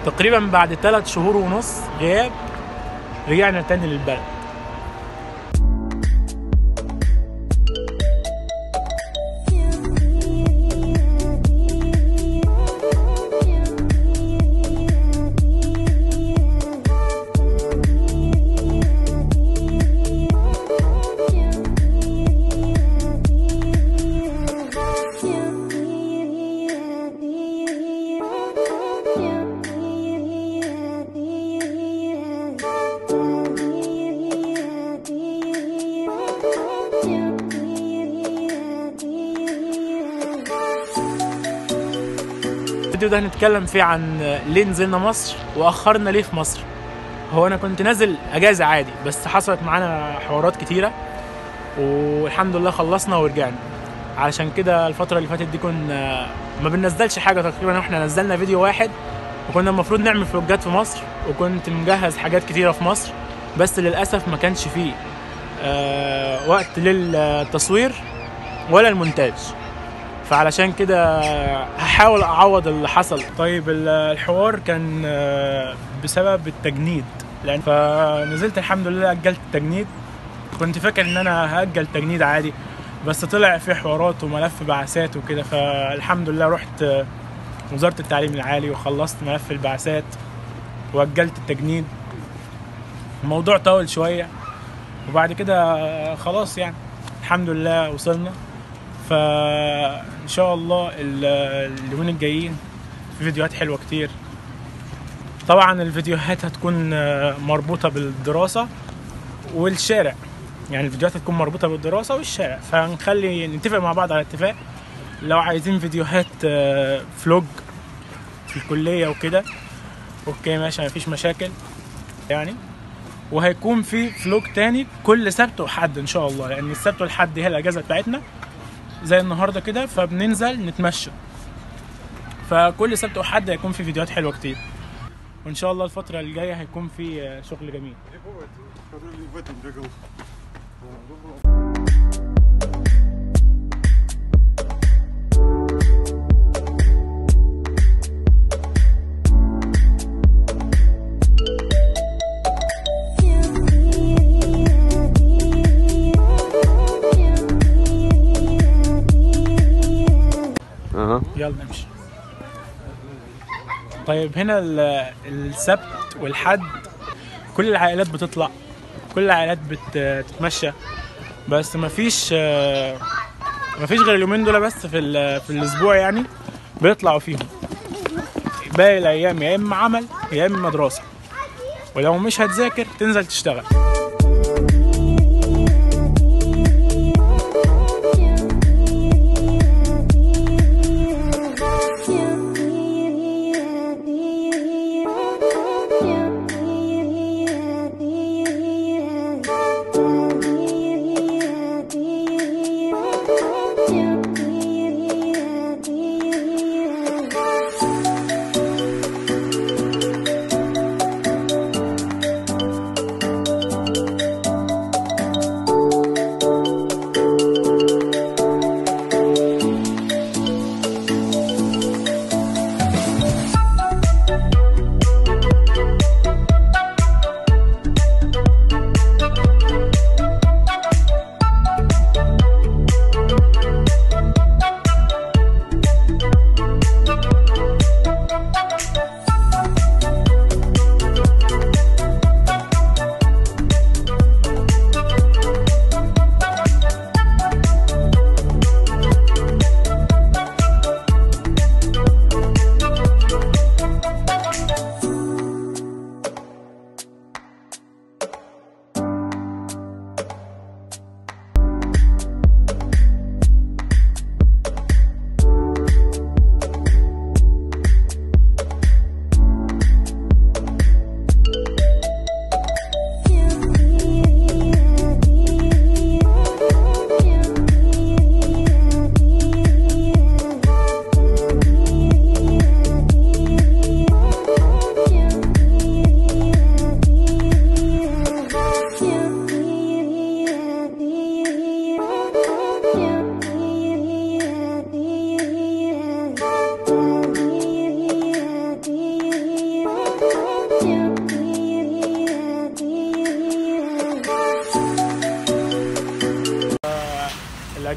تقريبا بعد ثلاث شهور ونص غياب رجعنا تاني للبلد الفيديو ده هنتكلم فيه عن ليه نزلنا مصر واخرنا ليه في مصر هو انا كنت نازل اجازه عادي بس حصلت معانا حوارات كتيره والحمد لله خلصنا ورجعنا علشان كده الفتره اللي فاتت دي كنا ما بننزلش حاجه تقريبا احنا نزلنا فيديو واحد وكنا المفروض نعمل فلوجات في مصر وكنت مجهز حاجات كتيره في مصر بس للاسف ما كانش فيه آه وقت للتصوير ولا المونتاج فعلشان كده هحاول اعوض اللي حصل طيب ال- الحوار كان آه، بسبب التجنيد لان فنزلت الحمد لله اجلت التجنيد كنت فاكر ان انا هاجل تجنيد عادي بس طلع في حوارات وملف بعثات وكده فالحمد لله رحت آه، وزارة التعليم العالي وخلصت ملف البعثات واجلت التجنيد الموضوع طول شوية وبعد كده آه، خلاص يعني الحمد لله وصلنا فان شاء الله ال- اليومين الجايين في فيديوهات حلوه كتير طبعا الفيديوهات هتكون آه، مربوطه بالدراسه والشارع يعني الفيديوهات هتكون مربوطه بالدراسه والشارع فنخلي نتفق مع بعض على اتفاق لو عايزين فيديوهات آه، فلوج في الكليه وكده اوكي ماشي مفيش مشاكل يعني وهيكون في فلوج تاني كل سبت وحد ان شاء الله لان السبت والحد هي الاجازه بتاعتنا زي النهارده كده فبننزل نتمشى فكل سبت وحد هيكون في فيديوهات حلوه كتير وان شاء الله الفتره الجايه هيكون في آه، شغل جميل который в этом бегал. Ага. يلا نمشي طيب هنا ال- السبت والحد كل العائلات بتطلع كل العائلات بتتمشى بس مفيش آه، مفيش غير اليومين دول بس في ال- في الاسبوع يعني بيطلعوا فيهم باقي الايام يا اما عمل يا اما دراسه ولو مش هتذاكر تنزل تشتغل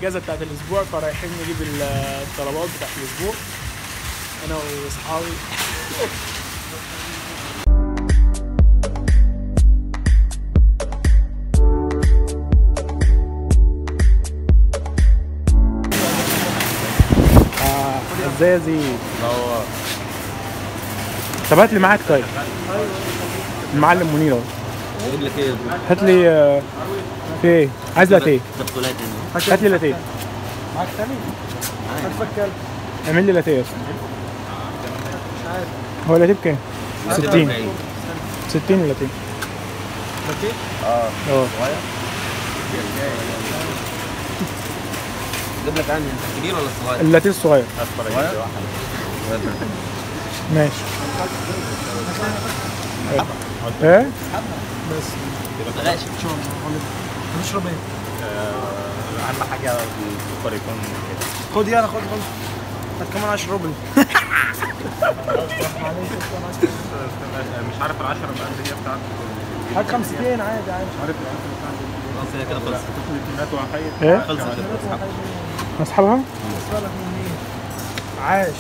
الاجازه بتاعت الاسبوع فرايحين نجيب ال- الطلبات بتاعت الاسبوع انا واصحابي ازاي يا زيد طب هات لي معاك طيب المعلم منير اهو اجيب لك ايه؟ هات لي آه، في ايه عايز لاتيه دبولات هنا هات لي لاتيه معاك تاني؟ هتفكر اعمل لي لاتيه يا اسطى هو لاتيه بكام 60 60 اللاتيه اه اه اجيب لك عني انت كبير ولا صغير؟ اللاتيه الصغير صغير؟ ماشي ايه بلاش نشرب ايه؟ اهم حاجه السكر يكون كده خد يلا خد خد هات كمان 10 روبل مش عارف ال 10 الأندية بتاعت هات 50 عادي عادي خلاص هي كده خلصت التيمات وحيد ايه خلصت اسحبها عاش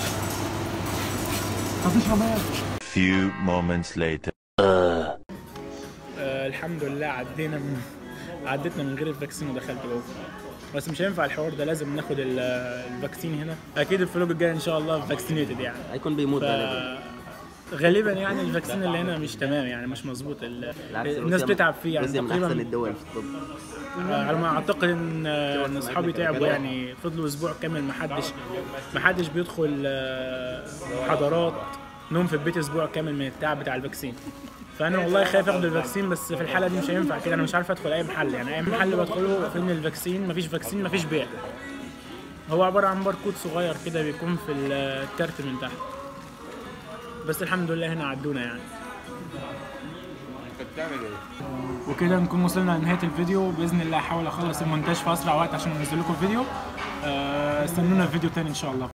هتشرب ايه؟ Few moments later. آه الحمد لله عدينا من عديتنا من غير الفاكسين ودخلت جوه بس مش هينفع الحوار ده لازم ناخد ال- الفاكسين هنا اكيد الفلوج الجاي ان شاء الله فاكسينيتد يعني هيكون بيموت ف... غالبا غالبا يعني الفاكسين اللي هنا مش تمام يعني مش مظبوط ال... بالعكس، الناس روسيا- بتتعب فيه يعني روسيا من احسن تقريبا الدول في الطب على ما اعتقد ان ان اصحابي تعبوا يعني فضلوا اسبوع كامل ما حدش ما حدش بيدخل آه، محاضرات نوم في البيت اسبوع كامل من التعب بتاع الفاكسين فانا والله خايف اخد الفاكسين بس في الحاله دي مش هينفع كده انا مش عارف ادخل اي محل يعني اي محل بدخله فين الفاكسين مفيش فاكسين مفيش بيع هو عباره عن باركود صغير كده بيكون في الكارت من تحت بس الحمد لله هنا عدونا يعني وكده نكون وصلنا لنهايه الفيديو باذن الله هحاول اخلص المونتاج في اسرع وقت عشان انزل لكم الفيديو آه، استنونا في فيديو تاني ان شاء الله